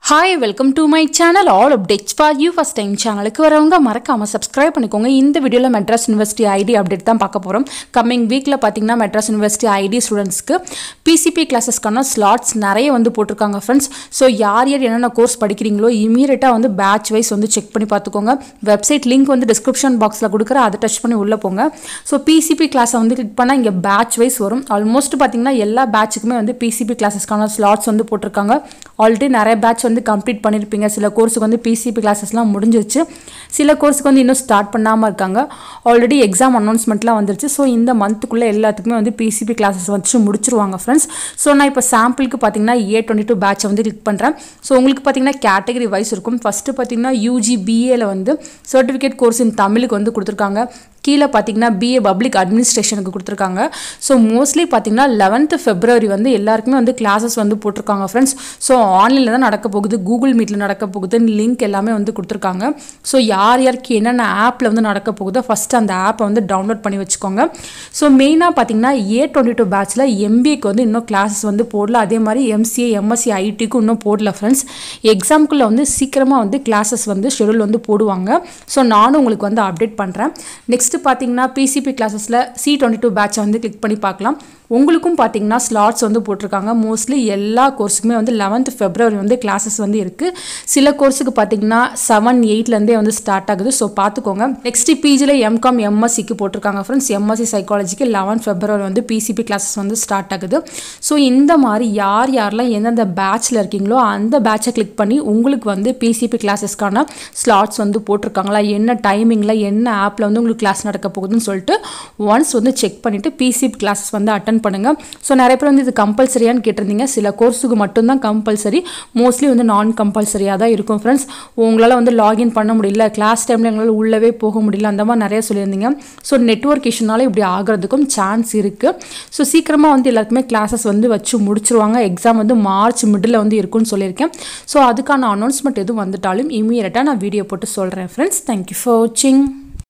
hi welcome to my channel all updates for you first time சேனலுக்கு வரவங்க மறக்காமல் subscribe பண்ணிக்கோங்க இந்த வீடியோவில் மெட்ராஸ் யூனிவர்சிட்டி ஐடி அப்டேட் தான் பார்க்க போகிறோம் கம்மிங் வீக்கில் பார்த்தீங்கன்னா மெட்ராஸ் யூனிவர்சிட்டி ஐடி ஸ்டூடெண்ட்ஸ்க்கு பிசிபி கிளாஸஸ்க்கான ஸ்லாட்ஸ் நிறைய வந்து போட்டிருக்காங்க ஃப்ரெண்ட்ஸ் ஸோ யார் யார் என்னென்ன கோர்ஸ் படிக்கிறீங்களோ இமீடியட்டாக வந்து பேட்ச் வைஸ் வந்து செக் பண்ணி பார்த்துக்கோங்க வெப்சைட் லிங்க் வந்து டிஸ்கிரிப்ஷன் பாக்ஸில் கொடுக்குற அதை டச் பண்ணி உள்ளே போங்க ஸோ பிசிபி கிளாஸை வந்து கிளிக் பண்ணால் இங்கே பேட்ச் வைஸ் வரும் ஆல்மோஸ்ட் பார்த்தீங்கன்னா எல்லா பேட்சுக்குமே வந்து பிசிபி கிளாஸஸ்க்கான ஸ்லாட்ஸ் வந்து போட்டிருக்காங்க ஆல்ரெடி நிறைய பேட்ச் வந்து கம்ப்ளீட் பண்ணியிருப்பீங்க சில கோர்ஸுக்கு வந்து பிசிபி கிளாஸஸ்லாம் முடிஞ்சிருச்சு சில கோர்ஸுக்கு வந்து இன்னும் ஸ்டார்ட் பண்ணாமல் இருக்காங்க ஆல்ரெடி எக்ஸாம் அனௌன்ஸ்மெண்ட்லாம் வந்துருச்சு ஸோ இந்த மந்த்துக்குள்ளே எல்லாத்துக்குமே வந்து பிசிபி கிளாஸஸ் வச்சு முடிச்சிருவாங்க ஃப்ரெண்ட்ஸ் ஸோ நான் இப்போ சாம்பிளுக்கு பார்த்தீங்கன்னா ஏ டுவெண்ட்டி டூ பேட்சை வந்து கிளிக் பண்ணுறேன் ஸோ உங்களுக்கு பார்த்தீங்கன்னா கேட்டகரி வைஸ் இருக்கும் ஃபஸ்ட்டு பார்த்தீங்கன்னா யூஜி பிஏல வந்து சர்டிஃபிகேட் கோர்ஸ் இன் தமிழுக்கு வந்து கொடுத்துருக்காங்க கீழே பார்த்தீங்கன்னா பிஏ பப்ளிக் அட்மினிஸ்ட்ரேஷனுக்கு கொடுத்துருக்காங்க ஸோ மோஸ்ட்லி பார்த்தீங்கன்னா லெவன்த்து ஃபெப்ரவரி வந்து எல்லாருக்குமே வந்து கிளாஸஸ் வந்து போட்டிருக்காங்க ஃப்ரெண்ட்ஸ் ஸோ ஆன்லைனில் தான் நடக்க போகுது கூகுள் மீட்டில் நடக்க போகுதுன்னு லிங்க் எல்லாமே வந்து கொடுத்துருக்காங்க ஸோ யார் யாருக்கு என்னென்ன ஆப்பில் வந்து நடக்க போகுதோ ஃபஸ்ட்டு அந்த ஆப்பை வந்து டவுன்லோட் பண்ணி வச்சுக்கோங்க ஸோ மெயினாக பார்த்தீங்கன்னா ஏ டுவெண்ட்டி டூ பேட்சில் எம்பிஏக்கு வந்து இன்னும் கிளாஸஸ் வந்து போடல அதே மாதிரி எம்சிஏ எம்எஸ்சி ஐடிக்கும் இன்னும் போடல ஃப்ரெண்ட்ஸ் எக்ஸாம்குள்ளே வந்து சீக்கிரமாக வந்து கிளாஸஸ் வந்து ஷெடியூல் வந்து போடுவாங்க ஸோ நானும் உங்களுக்கு வந்து அப்டேட் பண்ணுறேன் நெக்ஸ்ட்டு பார்த்தீங்கன்னா பிசிபி கிளாஸஸில் சி டுவெண்ட்டி டூ பேட்சை வந்து கிளிக் பண்ணி பார்க்கலாம் உங்களுக்கும் பார்த்தீங்கன்னா ஸ்லாட்ஸ் வந்து போட்டிருக்காங்க மோஸ்ட்லி எல்லா கோர்ஸுக்குமே வந்து லெவன்த் ஃபெப்ரவரி வந்து கிளாஸஸ் வந்து இருக்குது சில கோர்ஸுக்கு பார்த்தீங்கன்னா செவன் எயிட்லேருந்தே வந்து ஸ்டார்ட் ஆகுது ஸோ பார்த்துக்கோங்க நெக்ஸ்ட் பிஜியில் எம்காம் எம்எஸ்சிக்கு போட்டிருக்காங்க ஃப்ரெண்ட்ஸ் எம்எஸ்சி சைக்காலஜிக்கு லெவன் ஃபெப்ரவரி வந்து பிசிபி கிளாஸஸ் வந்து ஸ்டார்ட் ஆகுது ஸோ இந்த மாதிரி யார் யாரெல்லாம் எந்தெந்த பேட்சில் இருக்கீங்களோ அந்த பேட்சை கிளிக் பண்ணி உங்களுக்கு வந்து பிசிபி கிளாஸஸ்க்கான ஸ்லாட்ஸ் வந்து போட்டிருக்காங்களா என்ன டைமிங்கில் என்ன ஆப்பில் வந்து உங்களுக்கு கிளாஸ் நடக்க போகுதுன்னு சொல்லிட்டு ஒன்ஸ் வந்து செக் பண்ணிவிட்டு பிசிபி கிளாஸஸ் வந்து அட்டன் பண்ணுங்கள் ஸோ நிறைய பேர் வந்து இது கம்பல்சரியான்னு கேட்டிருந்தீங்க சில கோர்ஸுக்கு மட்டும்தான் கம்பல்சரி மோஸ்ட்லி வந்து நான் கம்பல்சரியாக தான் இருக்கும் ஃப்ரெண்ட்ஸ் உங்களால் வந்து லாகின் பண்ண முடியல கிளாஸ் டைமில் எங்களால் உள்ளவே போக முடியல அந்த மாதிரி நிறைய சொல்லியிருந்தீங்க ஸோ நெட்ஒர்க் இஷ்யூனால இப்படி ஆகிறதுக்கும் சான்ஸ் இருக்குது ஸோ சீக்கிரமாக வந்து எல்லாருக்குமே கிளாஸஸ் வந்து வச்சு முடிச்சிருவாங்க எக்ஸாம் வந்து மார்ச் மிடில் வந்து இருக்கும்னு சொல்லியிருக்கேன் ஸோ அதுக்கான அனௌன்ஸ்மெண்ட் எதுவும் வந்துட்டாலும் இமீடியட்டாக நான் வீடியோ போட்டு சொல்கிறேன் ஃப்ரெண்ட்ஸ் தேங்க்யூ ஃபார் வாட்சிங்